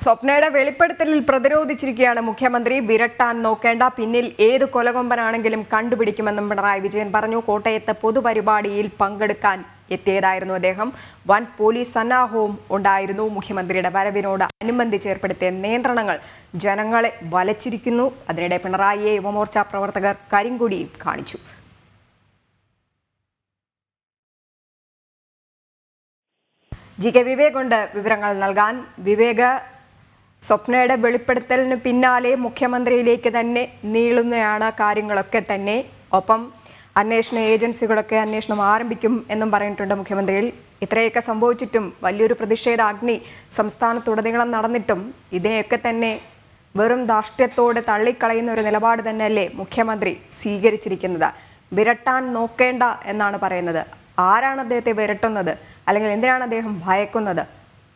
സ്വപ്നയുടെ വെളിപ്പെടുത്തലിൽ പ്രതിരോധിച്ചിരിക്കുകയാണ് മുഖ്യമന്ത്രി വിരട്ടാൻ നോക്കേണ്ട പിന്നിൽ ഏത് കൊലകൊമ്പനാണെങ്കിലും കണ്ടുപിടിക്കുമെന്നും പിണറായി വിജയൻ പറഞ്ഞു കോട്ടയത്ത് പൊതുപരിപാടിയിൽ പങ്കെടുക്കാൻ എത്തിയതായിരുന്നു അദ്ദേഹം വൻ പോലീസ് സന്നാഹവും ഉണ്ടായിരുന്നു മുഖ്യമന്ത്രിയുടെ വരവിനോട് അനുബന്ധിച്ച് ഏർപ്പെടുത്തിയ നിയന്ത്രണങ്ങൾ ജനങ്ങളെ വലച്ചിരിക്കുന്നു അതിനിടെ പിണറായിയെ യുവമോർച്ച പ്രവർത്തകർ കരിങ്കൊടിയും കാണിച്ചു ജി കെ വിവേക് ഉണ്ട് വിവരങ്ങൾ നൽകാൻ വിവേക് സ്വപ്നയുടെ വെളിപ്പെടുത്തലിന് പിന്നാലെ മുഖ്യമന്ത്രിയിലേക്ക് തന്നെ നീളുന്നതാണ് കാര്യങ്ങളൊക്കെ തന്നെ ഒപ്പം അന്വേഷണ ഏജൻസികളൊക്കെ അന്വേഷണം ആരംഭിക്കും എന്നും പറഞ്ഞിട്ടുണ്ട് മുഖ്യമന്ത്രിയിൽ ഇത്രയൊക്കെ സംഭവിച്ചിട്ടും വലിയൊരു പ്രതിഷേധ അഗ്നി സംസ്ഥാനത്തുടനീളം നടന്നിട്ടും ഇതിനെയൊക്കെ തന്നെ വെറും ധാർഷ്ട്യത്തോടെ തള്ളിക്കളയുന്ന ഒരു നിലപാട് തന്നെയല്ലേ മുഖ്യമന്ത്രി സ്വീകരിച്ചിരിക്കുന്നത് വിരട്ടാൻ നോക്കേണ്ട എന്നാണ് പറയുന്നത് ആരാണ് അദ്ദേഹത്തെ വിരട്ടുന്നത് അല്ലെങ്കിൽ എന്തിനാണ് അദ്ദേഹം ഭയക്കുന്നത്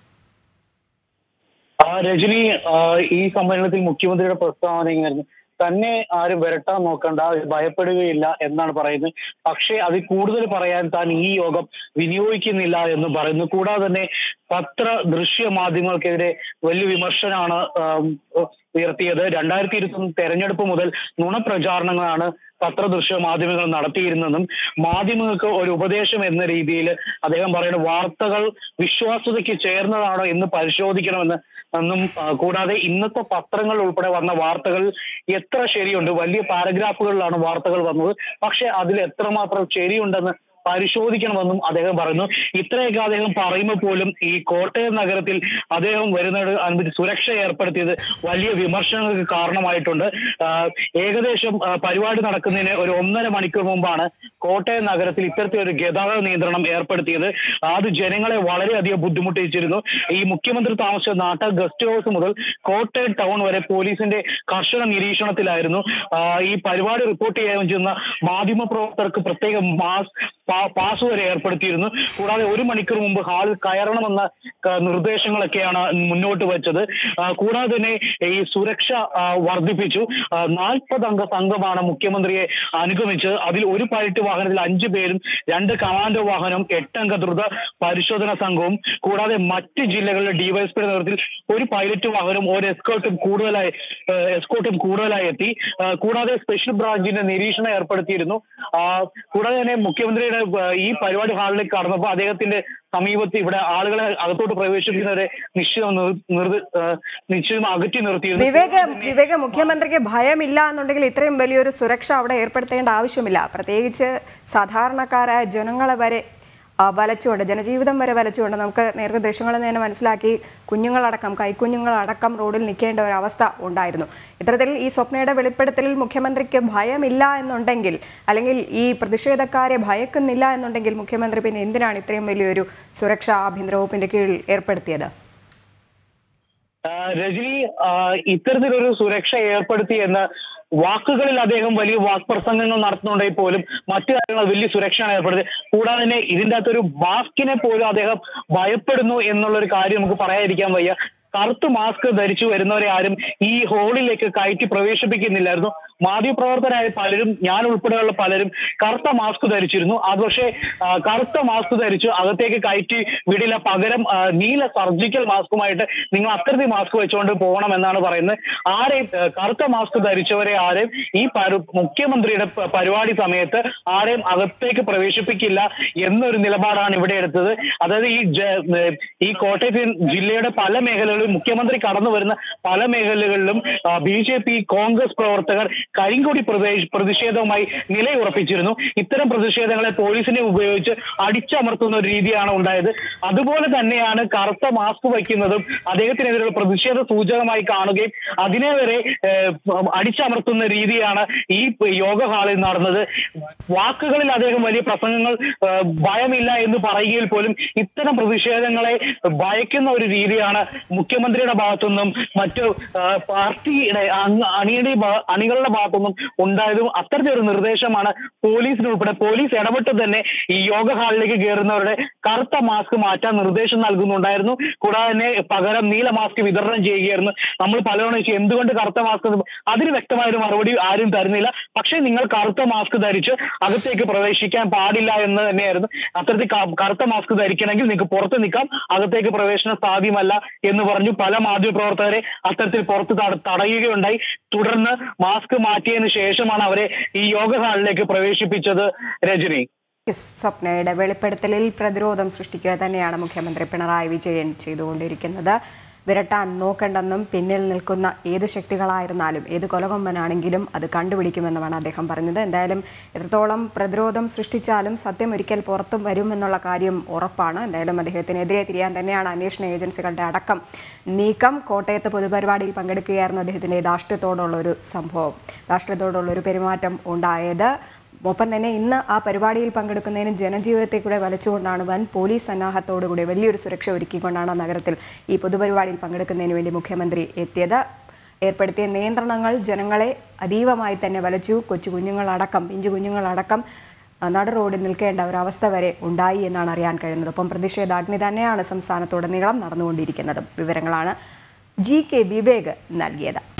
ആ രജനി ആ, ഈ സമ്മേളനത്തിൽ മുഖ്യമന്ത്രിയുടെ പ്രസ്താവന ഇങ്ങനെ തന്നെ ആരും വരട്ടാൻ നോക്കണ്ട ഭയപ്പെടുകയില്ല എന്നാണ് പറയുന്നത് പക്ഷേ അതിൽ കൂടുതൽ പറയാൻ താൻ ഈ യോഗം വിനിയോഗിക്കുന്നില്ല എന്ന് പറയുന്നു കൂടാതെ തന്നെ പത്ര ദൃശ്യ മാധ്യമങ്ങൾക്കെതിരെ വലിയ വിമർശനമാണ് ആം, ഉയർത്തിയത് രണ്ടായിരത്തി ഇരുപത്തി തെരഞ്ഞെടുപ്പ് മുതൽ നുണപ്രചാരണങ്ങളാണ് പത്ര ദൃശ്യ മാധ്യമങ്ങൾ നടത്തിയിരുന്നതും മാധ്യമങ്ങൾക്ക് ഒരു ഉപദേശം എന്ന രീതിയിൽ അദ്ദേഹം പറയുന്ന വാർത്തകൾ വിശ്വാസ്യതയ്ക്ക് ചേർന്നതാണോ എന്ന് പരിശോധിക്കണമെന്ന് എന്നും ആ, കൂടാതെ ഇന്നത്തെ പത്രങ്ങൾ ഉൾപ്പെടെ വന്ന വാർത്തകൾ എത്ര ശരിയുണ്ട് വലിയ പാരഗ്രാഫുകളിലാണ് വാർത്തകൾ വന്നത് പക്ഷെ അതിൽ എത്രമാത്രം ശരിയുണ്ടെന്ന് പരിശോധിക്കണമെന്നും അദ്ദേഹം പറയുന്നു ഇത്രയൊക്കെ അദ്ദേഹം പറയുമ്പോൾ പോലും ഈ കോട്ടയം നഗരത്തിൽ അദ്ദേഹം വരുന്നത് അനുബന്ധിച്ച് സുരക്ഷ ഏർപ്പെടുത്തിയത് വലിയ വിമർശനങ്ങൾക്ക് കാരണമായിട്ടുണ്ട് ആ, ഏകദേശം ആ, പരിപാടി നടക്കുന്നതിന് ഒരു ഒന്നര മണിക്കൂർ മുമ്പാണ് കോട്ടയം നഗരത്തിൽ ഇത്തരത്തിലൊരു ഗതാഗത നിയന്ത്രണം ഏർപ്പെടുത്തിയത് അത് ജനങ്ങളെ വളരെയധികം ബുദ്ധിമുട്ടിച്ചിരുന്നു ഈ മുഖ്യമന്ത്രി താമസിച്ച നാട്ട ഗസ്റ്റ് ഹൗസ് മുതൽ കോട്ടയം ടൗൺ വരെ പോലീസിന്റെ കർശന നിരീക്ഷണത്തിലായിരുന്നു ആ, ഈ പരിപാടി റിപ്പോർട്ട് ചെയ്യാൻ ചെയ്യുന്ന മാധ്യമ പ്രവർത്തകർക്ക് പ്രത്യേക മാസ് പാ- പാസ് വരെ ഏർപ്പെടുത്തിയിരുന്നു കൂടാതെ ഒരു മണിക്കൂർ മുമ്പ് ഹാളിൽ കയറണമെന്ന ക- നിർദ്ദേശങ്ങളൊക്കെയാണ് മുന്നോട്ട് വെച്ചത് ആ, കൂടാതെ തന്നെ ഈ സുരക്ഷ ആ, വർദ്ധിപ്പിച്ചു നാൽപ്പത് അംഗ സംഘമാണ് മുഖ്യമന്ത്രിയെ അനുഗമിച്ചത് അതിൽ ഒരു പൈലറ്റ് വാഹനത്തിൽ അഞ്ചു പേരും രണ്ട് കമാൻഡോ വാഹനവും എട്ടംഗ ദ്രുത പരിശോധന സംഘവും കൂടാതെ മറ്റ് ജില്ലകളിലെ ഡിവൈഎസ്പിയുടെ നേതൃത്വത്തിൽ ഒരു പൈലറ്റ് വാഹനവും ഒരു എസ്കോട്ടും കൂടുതലായി എസ്കോട്ടും കൂടുതലായി എത്തി ആ, കൂടാതെ സ്പെഷ്യൽ ബ്രാഞ്ചിന്റെ നിരീക്ഷണം ഏർപ്പെടുത്തിയിരുന്നു ആ, കൂടാതെ തന്നെ മുഖ്യമന്ത്രിയുടെ ആ, ഈ പരിപാടി ഹാളിലേക്ക് കടന്നപ്പോൾ അദ്ദേഹത്തിന്റെ സമീപത്ത് ഇവിടെ ആളുകളെ അകത്തോട്ട് പ്രവേശിക്കുന്നവരെ നിശ്ചിതം നിർ- നിർ- ആ, നിശ്ചിതം അകറ്റി നിർത്തിയിരുന്നു വിവേക് വിവേക് മുഖ്യമന്ത്രിക്ക് ഭയമില്ല എന്നുണ്ടെങ്കിൽ ഇത്രയും വലിയൊരു സുരക്ഷ അവിടെ ഏർപ്പെടുത്തേണ്ട ആവശ്യമില്ല പ്രത്യേകിച്ച് സാധാരണക്കാരായ ജനങ്ങളെ വരെ ആ, വലച്ചുകൊണ്ട് ജനജീവിതം വരെ വലച്ചുകൊണ്ട് നമുക്ക് നേരത്തെ ദൃശ്യങ്ങളിൽ നിന്ന് തന്നെ മനസ്സിലാക്കി കുഞ്ഞുങ്ങളടക്കം കൈക്കുഞ്ഞുങ്ങളടക്കം റോഡിൽ നിൽക്കേണ്ട ഒരു അവസ്ഥ ഉണ്ടായിരുന്നു ഇത്തരത്തിൽ ഈ സ്വപ്നയുടെ വെളിപ്പെടുത്തലിൽ മുഖ്യമന്ത്രിക്ക് ഭയമില്ല എന്നുണ്ടെങ്കിൽ അല്ലെങ്കിൽ ഈ പ്രതിഷേധക്കാരെ ഭയക്കുന്നില്ല എന്നുണ്ടെങ്കിൽ മുഖ്യമന്ത്രി പിന്നെ എന്തിനാണ് ഇത്രയും വലിയൊരു സുരക്ഷ ആഭ്യന്തര വകുപ്പിന്റെ കീഴിൽ ഏർപ്പെടുത്തിയത് ആ, രജനി ആ, ഇത്തരത്തിലൊരു സുരക്ഷ ഏർപ്പെടുത്തി എന്ന് വാക്കുകളിൽ അദ്ദേഹം വലിയ വാക്പ്രസംഗങ്ങൾ നടത്തുന്നുണ്ടെങ്കിൽ പോലും മറ്റു കാര്യങ്ങൾ വലിയ സുരക്ഷയാണ് ഏർപ്പെടുത്തിയത് കൂടാതെ തന്നെ ഇതിന്റെ അകത്തൊരു മാസ്കിനെ പോലും അദ്ദേഹം ഭയപ്പെടുന്നു എന്നുള്ള ഒരു കാര്യം നമുക്ക് പറയാതിരിക്കാൻ വയ്യ കറുത്ത മാസ്ക് ധരിച്ചു വരുന്നവരെ ആരും ഈ ഹോളിലേക്ക് കയറ്റി പ്രവേശിപ്പിക്കുന്നില്ലായിരുന്നു മാധ്യമപ്രവർത്തകരായ പലരും ഞാൻ ഉൾപ്പെടെയുള്ള പലരും കറുത്ത മാസ്ക് ധരിച്ചിരുന്നു അത് പക്ഷേ ആ, കറുത്ത മാസ്ക് ധരിച്ചു അകത്തേക്ക് കയറ്റി വിടില്ല പകരം ആ, നീല സർജിക്കൽ മാസ്കുമായിട്ട് നിങ്ങൾ അത്തരത്തിൽ മാസ്ക് വെച്ചുകൊണ്ട് പോകണം എന്നാണ് പറയുന്നത് ആരെയും ആ, കറുത്ത മാസ്ക് ധരിച്ചവരെ ആരെയും ഈ പരു- മുഖ്യമന്ത്രിയുടെ പ- പരിപാടി സമയത്ത് ആരെയും അകത്തേക്ക് പ്രവേശിപ്പിക്കില്ല എന്നൊരു നിലപാടാണ് ഇവിടെ എടുത്തത് അതായത് ഈ ജ- ഏ, ഈ കോട്ടയത്ത് ജില്ലയുടെ പല മേഖലകളിലും മുഖ്യമന്ത്രി കടന്നു വരുന്ന പല മേഖലകളിലും ബി ജെ പി കോൺഗ്രസ് പ്രവർത്തകർ കരിങ്കൊടി പ്രദേശ പ്രതിഷേധവുമായി നിലയുറപ്പിച്ചിരുന്നു ഇത്തരം പ്രതിഷേധങ്ങളെ പോലീസിനെ ഉപയോഗിച്ച് അടിച്ചമർത്തുന്ന ഒരു രീതിയാണ് ഉണ്ടായത് അതുപോലെ തന്നെയാണ് കറുത്ത മാസ്ക് വയ്ക്കുന്നതും അദ്ദേഹത്തിനെതിരെയുള്ള പ്രതിഷേധ സൂചകമായി കാണുകയും അതിനെ വരെ ഏഹ്, അടിച്ചമർത്തുന്ന രീതിയാണ് ഈ യോഗ ഹാളിൽ നടന്നത് വാക്കുകളിൽ അദ്ദേഹം വലിയ പ്രസംഗങ്ങൾ ഏഹ്, ഭയമില്ല എന്ന് പറയുകയിൽ പോലും ഇത്തരം പ്രതിഷേധങ്ങളെ ഭയക്കുന്ന ഒരു രീതിയാണ് മുഖ്യമന്ത്രിയുടെ ഭാഗത്തുനിന്നും മറ്റു ഏഹ്, പാർട്ടിയുടെ അംഗ- അണിയുടെ ഭാ- അണികളുടെ ഭാഗത്തുനിന്നും ഉണ്ടായതും അത്തരത്തിലൊരു നിർദ്ദേശമാണ് പോലീസിനുൾപ്പെടെ പോലീസ് ഇടപെട്ട് തന്നെ ഈ യോഗ ഹാളിലേക്ക് കയറുന്നവരുടെ കറുത്ത മാസ്ക് മാറ്റാൻ നിർദ്ദേശം നൽകുന്നുണ്ടായിരുന്നു കൂടാതെ തന്നെ പകരം നീല മാസ്ക് വിതരണം ചെയ്യുകയായിരുന്നു നമ്മൾ പലതവണ ചോദിച്ചു എന്തുകൊണ്ട് കറുത്ത മാസ്ക് എന്ന്?" അതിന് വ്യക്തമായ ഒരു മറുപടി ആരും തരുന്നില്ല പക്ഷേ നിങ്ങൾ കറുത്ത മാസ്ക് ധരിച്ച് അകത്തേക്ക് പ്രവേശിക്കാൻ പാടില്ല എന്ന് തന്നെയായിരുന്നു അത്തരത്തിൽ ക- കറുത്ത മാസ്ക് ധരിക്കണമെങ്കിൽ നിങ്ങൾക്ക് പുറത്ത് നിൽക്കാം അകത്തേക്ക് പ്രവേശനം സാധ്യമല്ല എന്ന് പറഞ്ഞു പറഞ്ഞു പല മാധ്യമപ്രവർത്തകരെ അത്തരത്തിൽ പുറത്ത് തട- തടയുകയുണ്ടായി തുടർന്ന് മാസ്ക് മാറ്റിയതിനു ശേഷമാണ് അവരെ ഈ യോഗ ഹാളിലേക്ക് പ്രവേശിപ്പിച്ചത് രജനി സ്വപ്നയുടെ വെളിപ്പെടുത്തലിൽ പ്രതിരോധം സൃഷ്ടിക്കുക തന്നെയാണ് മുഖ്യമന്ത്രി പിണറായി വിജയൻ ചെയ്തുകൊണ്ടിരിക്കുന്നത് വിരട്ടാൻ നോക്കണ്ടെന്നും പിന്നിൽ നിൽക്കുന്ന ഏത് ശക്തികളായിരുന്നാലും ഏത് കൊലകൊമ്പനാണെങ്കിലും അത് കണ്ടുപിടിക്കുമെന്നുമാണ് അദ്ദേഹം പറഞ്ഞത് എന്തായാലും എത്രത്തോളം പ്രതിരോധം സൃഷ്ടിച്ചാലും സത്യം ഒരിക്കൽ പുറത്തും വരുമെന്നുള്ള കാര്യം ഉറപ്പാണ് എന്തായാലും അദ്ദേഹത്തിനെതിരെ തിരിയാൻ തന്നെയാണ് അന്വേഷണ ഏജൻസികളുടെ അടക്കം നീക്കം കോട്ടയത്ത് പൊതുപരിപാടിയിൽ പങ്കെടുക്കുകയായിരുന്നു അദ്ദേഹത്തിൻ്റെ ധാർഷ്ട്യത്തോടുള്ള ഒരു സംഭവം ധാർഷ്ട്യത്തോടുള്ള ഒരു പെരുമാറ്റം ഉണ്ടായത് ഒപ്പം തന്നെ ഇന്ന് ആ പരിപാടിയിൽ പങ്കെടുക്കുന്നതിന് ജനജീവിതത്തെ കൂടെ വലിച്ചുകൊണ്ടാണ് വൻ പോലീസ് സന്നാഹത്തോടുകൂടി വലിയൊരു സുരക്ഷ ഒരുക്കിക്കൊണ്ടാണ് നഗരത്തിൽ ഈ പൊതുപരിപാടിയിൽ പങ്കെടുക്കുന്നതിന് വേണ്ടി മുഖ്യമന്ത്രി എത്തിയത് ഏർപ്പെടുത്തിയ നിയന്ത്രണങ്ങൾ ജനങ്ങളെ അതീവമായി തന്നെ വലിച്ചു കൊച്ചു കുഞ്ഞുങ്ങളടക്കം പിഞ്ചു കുഞ്ഞുങ്ങളടക്കം ആ, നട റോഡിൽ നിൽക്കേണ്ട ഒരവസ്ഥ വരെ ഉണ്ടായി എന്നാണ് അറിയാൻ കഴിയുന്നത് ഒപ്പം പ്രതിഷേധാഗ്നി തന്നെയാണ് സംസ്ഥാനത്തുടനീളം നടന്നുകൊണ്ടിരിക്കുന്നത് വിവരങ്ങളാണ് ജി കെ വിവേക് നൽകിയത്